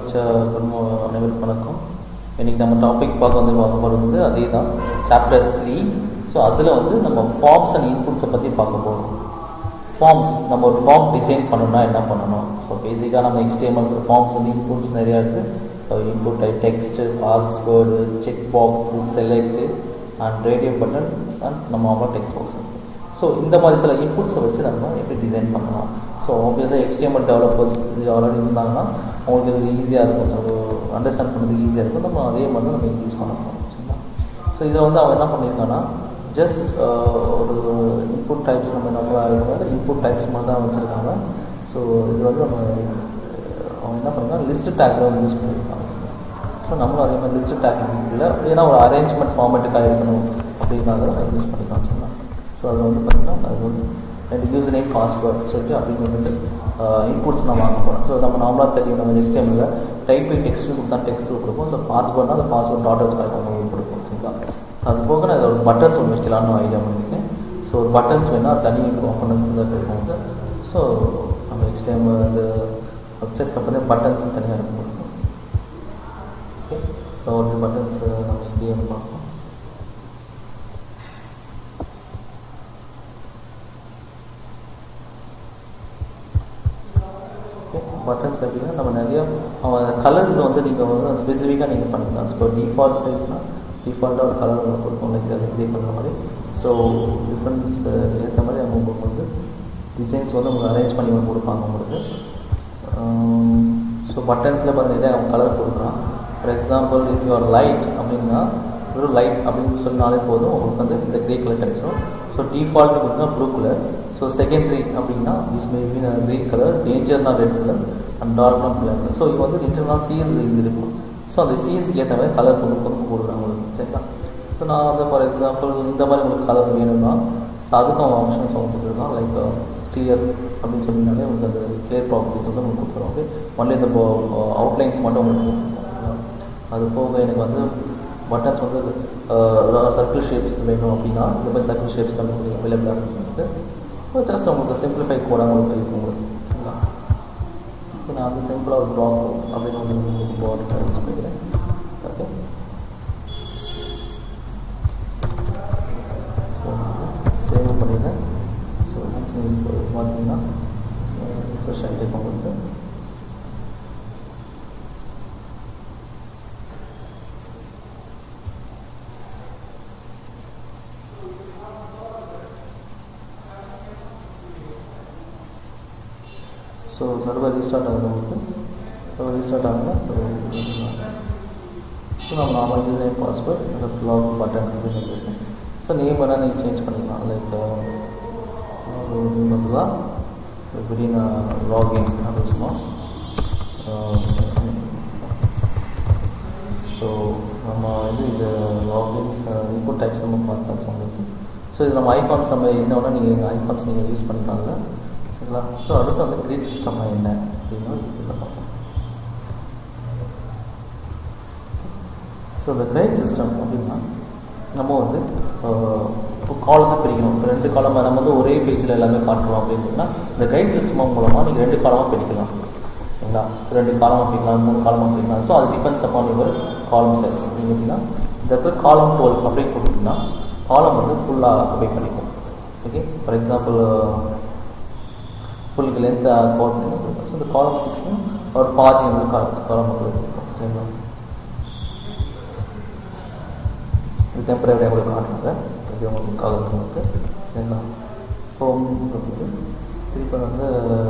படித்த குடும்ப அனைவருக்கும் வணக்கம் இன்றைக்கி நம்ம டாபிக் பார்க்க வந்து பார்க்க போகிறது வந்து அதே தான் சாப்டர் த்ரீ ஸோ அதில் வந்து நம்ம ஃபார்ம்ஸ் அண்ட் இன்புட்ஸை பற்றி பார்க்க போகிறோம் ஃபார்ம்ஸ் நம்ம ஒரு ஃபார்ம் டிசைன் பண்ணணும்னா என்ன பண்ணணும் ஸோ பேசிக்காக நம்ம HTML ஃபார்ம்ஸ் வந்து இன்புட்ஸ் நிறையா இருக்குது input type text password check box select and radio button and நம்ம அவ்வளோ டெக்ஸ்ட் பாக்ஸ் ஸோ இந்த மாதிரி சில இன்புட்ஸை வச்சு நம்ம எப்படி டிசைன் பண்ணலாம் ஸோ ஆப்வியஸாக HTML டெவலப்பர்ஸ் இது ஆல்ரெடி இருந்தாங்கன்னா அவங்களுக்கு இது ஈஸியாக இருக்கும் ஸோ அண்டர்ஸ்டாண்ட் பண்ணுறதுக்கு ஈஸியாக இருக்கும் நம்ம அதே மாதிரி தான் நம்ம யூஸ் பண்ண போகிறோம் சரிங்களா ஸோ இதில் வந்து அவன் என்ன பண்ணியிருக்கான்னா ஜஸ்ட் ஒரு இன்புட் டைப்ஸ் நம்ம நம்ம வந்து இன்புட் டைப்ஸ் மாதிரி தான் வச்சுருக்காங்க ஸோ இது வந்து நம்ம அவன் என்ன பண்ணுறான் லிஸ்ட் டேக்கில் வந்து யூஸ் பண்ணியிருக்காங்க ஸோ நம்மளும் அதே மாதிரி லிஸ்ட் டேக் இல்லை ஏன்னா ஒரு அரேஞ்ச்மெண்ட் ஃபார்மேட்டுக்காக இருக்கணும் அப்படிங்கிறத யூஸ் பண்ணிக்கலாம் சொல்லலாம் ஸோ அதில் வந்து பார்த்தீங்கன்னா அது வந்து ரெண்டு யூசர் நேம் பாஸ்வேர்ட் சொல்லிட்டு அப்படின்னு வந்துட்டு இன்புட்ஸ் நான் வாங்க போகிறோம் ஸோ நம்ம நார்மலாக தெரியும் நம்ம HTML டைப்பிங் டெக்ஸ்ட் கொடுத்தா டெக்ஸ்ட் கொடுப்போம் ஸோ பாஸ்வேர்ட்னா அந்த பாஸ்வேர்ட் டாட்டர்ஸ் பேக் கொடுப்போம் சரிங்களா ஸோ அது போக நான் இதோட பட்டன்ஸ் ஒன்று வைக்கலாம்னு ஐடியா பண்ணியிருக்கேன் ஸோ ஒரு பட்டன்ஸ் வேணால் தனி காம்பனன்ஸ் தான் இருக்கும் ஸோ நம்ம HTML இந்த வெப்சைட்ஸில் பார்த்தீங்கன்னா பட்டன்ஸ் தனியாக இருக்கும் ஓகே ஸோ ஒரு பட்டன்ஸ் நம்ம இங்கேயே பார்ப்போம் பட்டன்ஸ் அப்படின்னா நம்ம நிறைய கலர்ஸ் வந்து நீங்கள் வந்து ஸ்பெசிஃபிக்காக நீங்கள் பண்ணிக்கலாம் ஸோ டிஃபால்ட் ஸ்டைல்ஸ்னால் டிஃபால்ட்டாக ஒரு கலர் ஒன்று கொடுக்கும் லைக் அதை கிரியேட் பண்ணுற மாதிரி ஸோ டிஃப்ரெண்ட்ஸ் ஏற்ற மாதிரி அவங்க உங்களுக்கு வந்து டிசைன்ஸ் வந்து உங்களுக்கு அரேஞ்ச் பண்ணி வந்து கொடுப்பாங்க உங்களுக்கு ஸோ பட்டன்ஸில் பார்த்தீங்கன்னா அவங்க கலர் கொடுக்குறான் for example if your light அப்படின்னா வெறும் லைட் அப்படின்னு சொன்னாலே போதும் உங்களுக்கு வந்து இந்த கிரே கலர் கிடைச்சிடும் ஸோ டிஃபால்ட் பார்த்தீங்கன்னா ப்ளூ கலர் ஸோ செகண்டரி அப்படின்னா this may mean green colour டேஞ்சர்னா ரெட் கலர் அண்ட் டார்க்னா பிளாக் ஸோ இது வந்து இன்டர்னல் சிஎஸ் இது இருக்கும் ஸோ அந்த சிஎஸ்க்கு ஏற்ற மாதிரி கலர்ஸ் உங்களுக்கு வந்து கொடுக்குறாங்க உங்களுக்கு சரிங்களா ஸோ நான் வந்து ஃபார் எக்ஸாம்பிள் இந்த மாதிரி உங்களுக்கு கலர் வேணும்னா ஸோ அதுக்கும் அவங்க ஆப்ஷன்ஸ் அவங்க கொடுத்துருக்கான் லைக் கிளியர் அப்படின்னு சொன்னீங்கனாலே உங்களுக்கு அந்த கிளியர் ப்ராப்பர்ட்டிஸ் வந்து உங்களுக்கு கொடுத்துருவோம் ஓகே ஒன்லி இந்த அவுட்லைன்ஸ் மட்டும் உங்களுக்கு அது போக எனக்கு வந்து பட்டன்ஸ் வந்து சர்க்கிள் ஷேப்ஸ் வேணும் அப்படின்னா இந்த மாதிரி சர்க்கிள் ஷேப்ஸ் நமக்கு அவைலபிளாக இருக்குது ஜஸ்ட் உங்களுக்கு சிம்பிளிஃபை கூட உங்களுக்கு இருக்கும் உங்களுக்கு இப்போ நான் வந்து சிம்பிளாக ஒரு ப்ளாக் அப்படின்னு வந்து போர்டு யூஸ் பண்ணிக்கிறேன் ஓகே சேவ் பண்ணிடுறேன் ஸோ இப்போ பார்த்தீங்கன்னா ஃப்ரெஷ் ஆகிட்டு உங்களுக்கு ஸோ சர்வர் ரீஸ்டார்ட் ஆகுது உங்களுக்கு சர்வர் ரீஸ்டார்ட் ஆகுங்க ஸோ ஸோ நம்ம நார்மல் யூஸ் நேம் பாஸ்வேர்ட் அந்த லாக் பட்டன் அப்படின்னு சொல்லியிருக்கேன் ஸோ நேம் வேணால் நீங்கள் சேஞ்ச் பண்ணிக்கலாம் லைக் பதிலாக எப்படி நான் லாகின் அப்படின்னு சொன்னோம் ஸோ நம்ம வந்து இந்த லாகின்ஸ் இன்புட் டைப்ஸ் நம்ம பார்த்தாச்சு உங்களுக்கு ஸோ இது நம்ம ஐகான்ஸ் நம்ம என்ன வேணால் நீங்கள் எங்கள் ஐகான்ஸ் நீங்கள் யூஸ் பண்ணிக்கலாம்ல சரிங்களா ஸோ அடுத்து வந்து கிரேட் சிஸ்டம்னா என்ன அப்படின்னா இதில் பார்ப்போம் ஸோ இந்த கிரேட் சிஸ்டம் அப்படின்னா நம்ம வந்து இப்போ காலத்தை பிரிக்கணும் இப்போ ரெண்டு காலமாக நம்ம வந்து ஒரே பேஜில் எல்லாமே காட்டுறோம் அப்படின்னா இந்த கைட் சிஸ்டம் மூலமாக நீங்கள் ரெண்டு காலமாக பிரிக்கலாம் சரிங்களா ரெண்டு காலமாக பிரிக்கலாம் மூணு காலமாக பிரிக்கலாம் ஸோ அது depends upon your column size நீங்கள் எப்படின்னா இந்த இடத்துல காலம் டுவெல் அப்படின்னு கொடுத்தீங்கன்னா காலம் வந்து ஃபுல்லாக அப்ளை பண்ணிக்கும் okay for example full length code so இந்த காலம் சிக்ஸ்னு ஒரு பாதி வந்து காலம் கொடுக்கும் சரிங்களா இது டெம்பரரி உங்களுக்கு காட்டுறாங்க இது உங்களுக்கு காலம் உங்களுக்கு சரிங்களா ஹோம் திருப்பி வந்து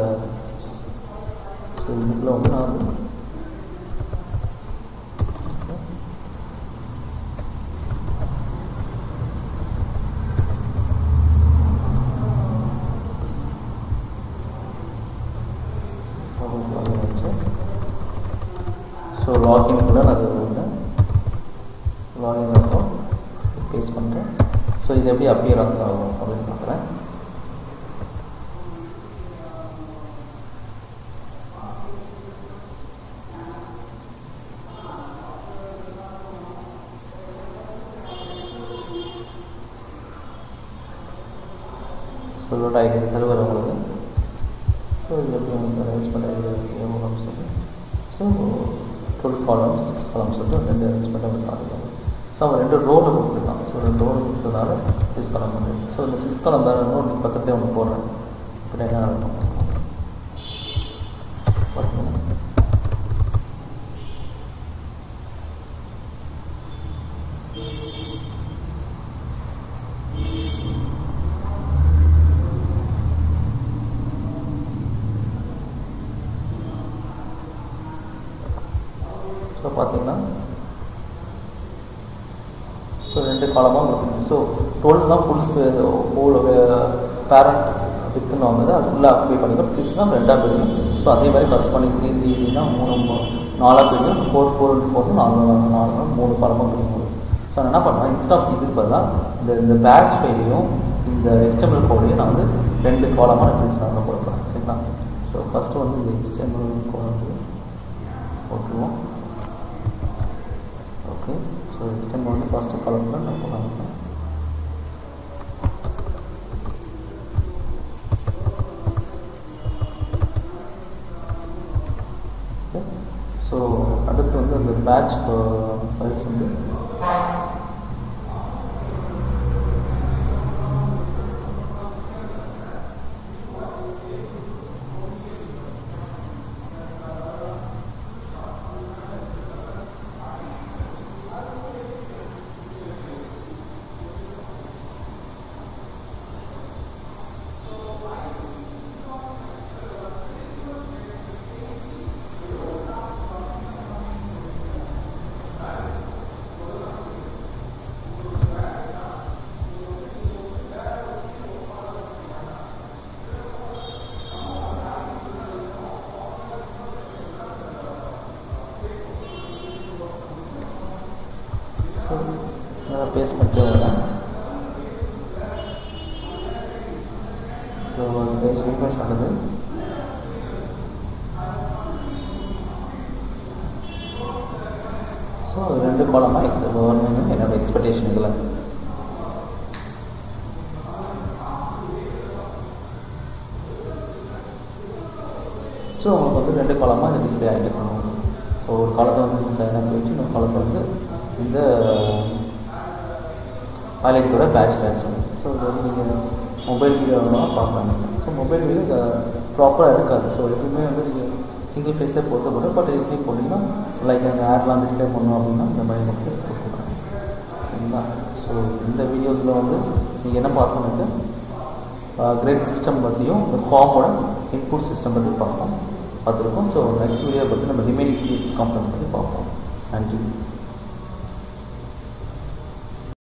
ஸோ இதுக்குள்ள வந்து நான் வந்து ஸோ லாகின் கூட நான் அது வந்து லாகின் அப்புறம் பேஸ் பண்ணுறேன் ஸோ இது எப்படி அப்பியரன்ஸ் ஆகும் அப்படின்னு பார்க்குறேன் ஸோ லோட் ஆகிடுது சர்வர் உங்களுக்கு ஸோ இது எப்படி உங்களுக்கு அரேஞ்ச் பண்ணுறது சொல்லி ஸோ காலம்ஸ் சிக்ஸ் காலம்ஸ் சொல்லிட்டு ரெண்டு அரேஞ்ச்மெண்ட்டாக வந்து காட்டுறாங்க ஸோ அவன் ரெண்டு ரோவில் கொடுத்துருக்காங்க ஸோ ரெண்டு ரோல் கொடுத்ததால சிக்ஸ் காலம் வந்து ஸோ இந்த சிக்ஸ் காலம் வேறு நோட் பக்கத்துலேயே ஒன்று போடுறேன் இப்போ என்ன நடக்கும் பார்த்தீங்கன்னா ஸோ பார்த்தீங்கன்னா ஸோ ரெண்டு காலமாக இருக்குது ஸோ டுவெல்னா ஃபுல் ஸ்பே ஹோல் பேரண்ட் வித்துன்னு வந்தது அது ஃபுல்லாக அப்ளை பண்ணிக்கணும் சிக்ஸ்னால் ரெண்டாக பிரியும் ஸோ அதே மாதிரி கரஸ்பாண்டிங் த்ரீ த்ரீ த்ரீனா மூணு மூ- நாலாக பிரியும் ஃபோர் ஃபோர் ஃபோர் நாலு நாலு மூணு காலமாக பிரியும் ஸோ நான் என்ன பண்ணுவேன் இன்ஸ்ட் ஆஃப் இதுக்கு பதிலாக இந்த இந்த பேட்ச் ஃபைலையும் இந்த எக்ஸ்டெம்பிள் கோடையும் நான் வந்து ரெண்டு காலமாக பிரிச்சு நான் கொடுப்பேன் சரிங்களா ஸோ ஃபஸ்ட்டு வந்து இந்த எக்ஸ்டெம்பிள் கோடம் போட்டுருவோம் ஓகே ஸோ எக்ஸ்டெம்பிள் வந்து ஃபஸ்ட்டு காலத்தில் நான் போடாமல் ஸோ அடுத்து வந்து அந்த பேட்ச் ஃபைல்ஸ் வந்து ஸோ நல்லா பேஸ்ட் பண்ணிட்டு வரேன் ஸோ பேஜ் ரீஃப்ரெஷ் ஆகுது ஸோ ரெண்டு காலமாக எக்ஸ் ஒன்று என்னோட எக்ஸ்பெக்டேஷன் இதில் ஸோ உங்களுக்கு வந்து ரெண்டு காலமாக இந்த டிஸ்பிளே ஆகிட்டு இருக்கணும் ஸோ ஒரு காலத்தை வந்து சைனாக போயிடுச்சு இன்னொரு காலத்தை வந்து இந்த ஹைலைட்டோட பேட்ச் பேட்ச் ஸோ இது வந்து நீங்கள் மொபைல் வீடியோலாம் பார்க்கலாம் ஸோ மொபைல் வீடியோ ப்ராப்பராக இருக்காது ஸோ எப்பவுமே வந்து நீங்கள் சிங்கிள் ஃபேஸே போட்டு கூட பட் எப்படி போட்டிங்கன்னா லைக் அந்த ஆட்லாம் டிஸ்பிளே பண்ணணும் அப்படின்னா இந்த மாதிரி மட்டும் போட்டுக்கலாம் சரிங்களா ஸோ இந்த வீடியோஸில் வந்து நீங்கள் என்ன பார்க்கணுக்கு கிரேட் சிஸ்டம் பற்றியும் இந்த ஃபார்மோட இன்புட் சிஸ்டம் பற்றி பார்ப்போம் பார்த்துருக்கோம் ஸோ நெக்ஸ்ட் வீடியோ பற்றி நம்ம ரிமைனிங் சீரிஸ் காம்பனன்ஸ் பற்றி பார்ப்போம் நன்றி